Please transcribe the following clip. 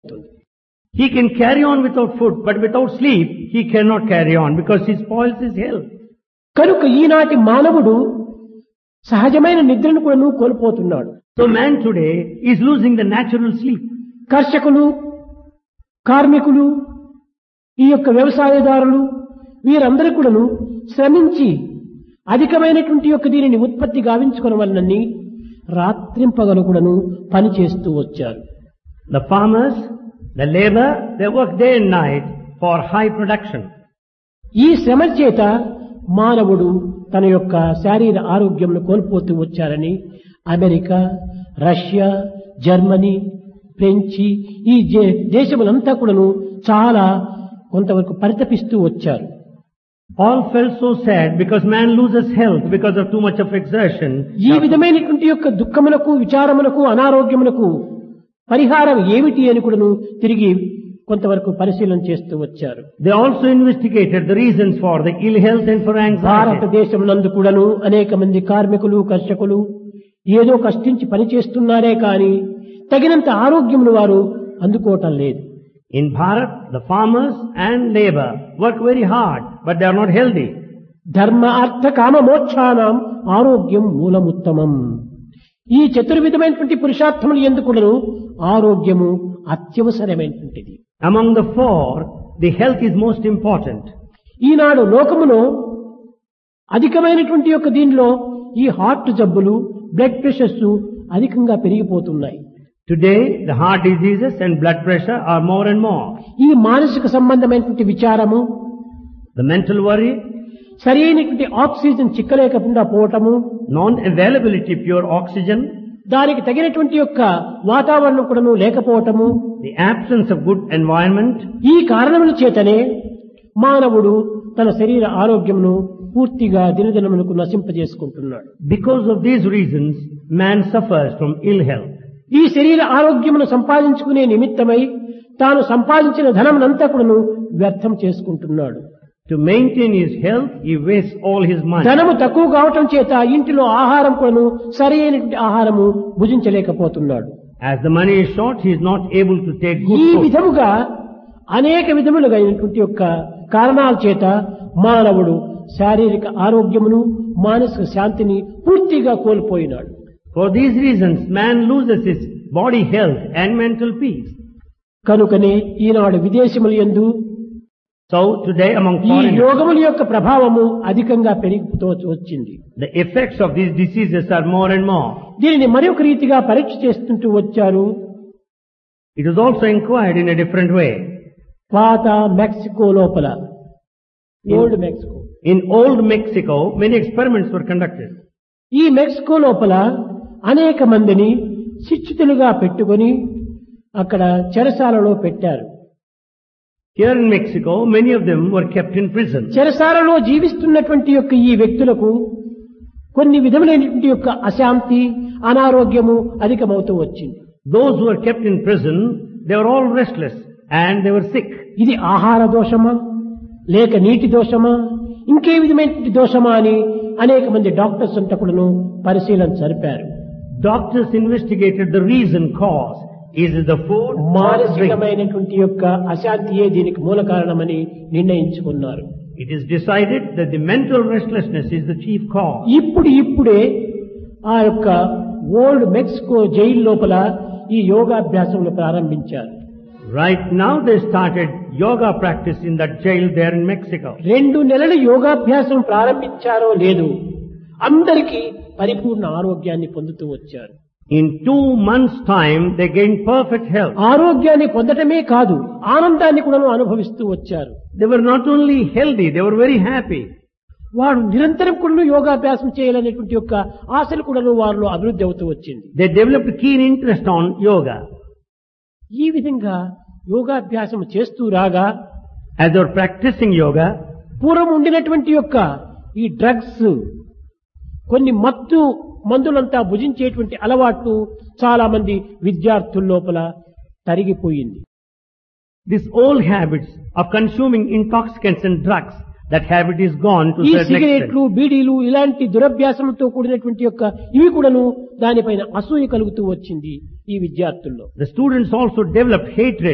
He can carry on without food, but without sleep, he cannot carry on because he spoils his health. కనుక ఈనాటి మానవుడు సహజమైన నిద్రను కూడా కోల్పోతున్నాడు So man today is losing the natural sleep. కర్షకులు కార్మికులు ఈ యొక్క వ్యవసాయదారులు వీరందరూ కూడాను శ్రమించి అధికమైనటువంటి యొక్క దీనిని ఉత్పత్తి గావించుకున్న వలనని రాత్రింపగలు కూడాను పని చేస్తూ వచ్చారు The farmers, the labor, they work day and night for high production. ఈ శ్రమ చేత మానవుడు తన యొక్క శారీర ఆరోగ్యంను కోల్పోతూ వచ్చారని అమెరికా రష్యా జర్మనీ ఫ్రెంచి ఈ జే- దేశములంతా కూడాను చాలా కొంతవరకు పరితపిస్తూ వచ్చారు All felt so sad because man loses health because of too much of exertion. ఈ విధమైనటువంటి యొక్క దుఃఖములకు విచారములకు అనారోగ్యములకు పరిహారం ఏమిటి అని కూడాను తిరిగి కొంతవరకు పరిశీలన చేస్తూ వచ్చారు They also investigated the reasons for the ill health and for anxiety. భారతదేశమునందు కూడాను అనేక మంది కార్మికులు కర్షకులు ఏదో కష్టించి పని చేస్తున్నారే కాని తగినంత ఆరోగ్యమును వారు అందుకోవటం లేదు In Bharat, the farmers and labor work very hard, but they are not healthy. ధర్మ అర్థ కామ మోక్షానం ఆరోగ్యం మూలముత్తమం ఈ చతుర్విధమైనటువంటి పురుషార్థములు ఎందుకులను ఆరోగ్యము అత్యవసరమైనటువంటిది Among the four, the health is most important. ఈనాడు లోకములో అధికమైనటువంటి యొక్క దీనిలో ఈ హార్ట్ జబ్బులు బ్లడ్ ప్రెషర్స్ అధికంగా పెరిగిపోతున్నాయి Today, the heart diseases and blood pressure are more and more. ఈ మానసిక సంబంధమైనటువంటి విచారము The mental worry, సరైనటువంటి ఆక్సిజన్ చిక్కలేకుండా పోవటము non-availability of pure oxygen, దానికి తగినటువంటి యొక్క వాతావరణం కూడాను లేకపోవటము the absence of good environment, ఈ కారణముల చేతనే మానవుడు తన శరీర ఆరోగ్యమును పూర్తిగా దినదినమునకు నశింపజేసుకుంటున్నాడు because of these reasons, man suffers from ill health. ఈ శరీర ఆరోగ్యమును సంపాదించుకునే నిమిత్తమై తాను సంపాదించిన ధనమునంతా కూడాను వ్యర్థం చేసుకుంటున్నాడు To maintain his health, he wastes all his money. ధనము తక్కువ కావటం చేత ఇంటిలో ఆహారం కూడాను సరి అయినటువంటి ఆహారము భుజించలేకపోతున్నాడు As the money is short, he is not able to take good ఈ food. విధముగా అనేక విధములుగా అయినటువంటి యొక్క కారణాల చేత మానవుడు శారీరక ఆరోగ్యమును మానసిక శాంతిని పూర్తిగా కోల్పోయినాడు For these reasons, man loses his body health and mental peace. కనుకనే ఈనాడు విదేశముల యందు So today among ఈ foreigners, యోగముల యొక్క ప్రభావము అధికంగా పెరిగిపోతూ వచ్చింది the effects of these diseases are more and more. దీనిని మరొక రీతిగా పరీక్ష చేస్తుంటూ వచ్చారు It is also inquired in a different way. పాత మెక్సికో లోపల old Mexico In old Mexico, many experiments were conducted. ఈ మెక్సికో లోపల అనేక మందిని శిక్షితులుగా పెట్టుకొని అక్కడ చెరసాలలో పెట్టారు Here in Mexico, many of them were kept in prison. చెరసాలలో జీవిస్తున్నటువంటి యొక్క ఈ వ్యక్తులకు కొన్ని విధములైనటువంటి యొక్క అశాంతి అనారోగ్యము అధికమవుతూ వచ్చింది Those who were kept in prison, they were all restless and they were sick. ఇది ఆహార దోషమా లేక నీటి దోషమా ఇంకే విధమైనటువంటి దోషమా అని అనేక మంది డాక్టర్స్ అంతా కూడాను పరిశీలన జరిపారు Doctors investigated the reason cause. Is it the food or the drink? మానసికమైనటువంటి యొక్క అశాంతియే దీనికి మూల కారణమని నిర్ణయించుకున్నారు It is decided that the mental restlessness is the chief cause. ఇప్పుడు ఇప్పుడే ఆ యొక్క ఓల్డ్ మెక్సికో జైలు లోపల ఈ యోగాభ్యాసములు ప్రారంభించారు Right now they started yoga practice in that jail there in Mexico. రెండు నెలల యోగాభ్యాసం ప్రారంభించారో లేదు అందరికీ పరిపూర్ణ ఆరోగ్యాన్ని పొందుతూ వచ్చారు In two months time they gained perfect health. ఆరోగ్యాన్ని పొందటమే కాదు ఆనందాన్ని కూడా అనుభవిస్తూ వచ్చారు They were not only healthy, they were very happy. వారు నిరంతరం కూడా యోగాభ్యాసం చేయాలనేటువంటి యొక్క ఆశలు కూడా వారిలో అభివృద్ధి అవుతూ వచ్చింది They developed keen interest on yoga. ఈ విధంగా యోగాభ్యాసం చేస్తూ రాగా As they were practicing yoga, పూర్వం ఉండినటువంటి యొక్క ఈ డ్రగ్స్ కొన్ని మత్తు మందులంతా భుజించేటువంటి అలవాటు చాలా మంది విద్యార్థుల లోపల తరిగిపోయింది these old habits of consuming intoxicants and drugs, that habit is gone to ఈ a certain సిగరెట్లు extent. బీడీలు ఇలాంటి దురభ్యాసంతో కూడినటువంటి యొక్క ఇవి కూడాను దానిపైన అసూయ కలుగుతూ వచ్చింది ఈ విద్యార్థుల్లో The students also developed hatred